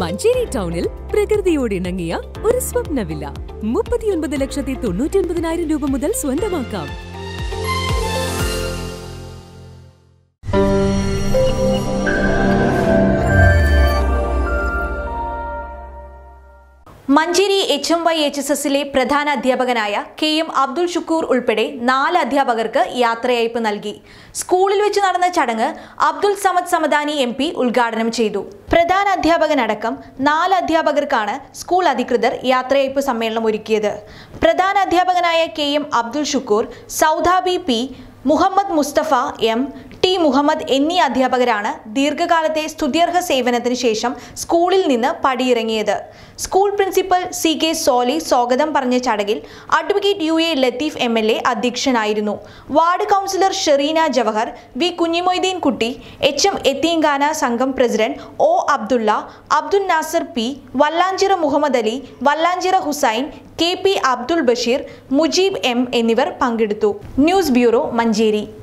മഞ്ചേരി ടൗണിൽ പ്രകൃതിയോട് ഇണങ്ങിയ ഒരു സ്വപ്ന വില്ല മുപ്പത്തിയൊൻപത് ലക്ഷത്തി തൊണ്ണൂറ്റി ഒൻപതിനായിരം രൂപ മുതൽ സ്വന്തമാക്കാം Manjeri H M Y H S എസിലെ പ്രധാന അധ്യാപകനായ കെ എം അബ്ദുൾ ഷുക്കൂർ ഉൾപ്പെടെ നാല് അധ്യാപകർക്ക് യാത്രയയപ്പ് നൽകി സ്കൂളിൽ വെച്ച് നടന്ന ചടങ്ങ് അബ്ദുൾ സമദ് സമദാനി എം പി ഉദ്ഘാടനം ചെയ്തു പ്രധാന അധ്യാപകനടക്കം നാല് അധ്യാപകർക്കാണ് സ്കൂൾ അധികൃതർ യാത്രയയപ്പ് സമ്മേളനം ഒരുക്കിയത് പ്രധാന അധ്യാപകനായ K M Abdul Shukoor Saudabi P Muhammad Mustafa M T Muhammad എന്നീ അധ്യാപകരാണ് ദീർഘകാലത്തെ സ്തുത്യർഹ സേവനത്തിന് ശേഷം സ്കൂളിൽ നിന്ന് പടിയിറങ്ങിയത് school principal C K Soli സ്വാഗതം പറഞ്ഞ ചടങ്ങിൽ advocate U A Latheef M L A അധ്യക്ഷനായിരുന്നു ward councillor Sherina Jawahar V Kunhimoideen Kutty H M എത്തീങ്കാന സംഘം president O Abdulla Abdul Nasar P Vallanchira Muhammad Ali Vallanchira Hussain K P Abdul Basheer Mujeeb M എന്നിവർ പങ്കെടുത്തു ന്യൂസ് ബ്യൂറോ മഞ്ചേരി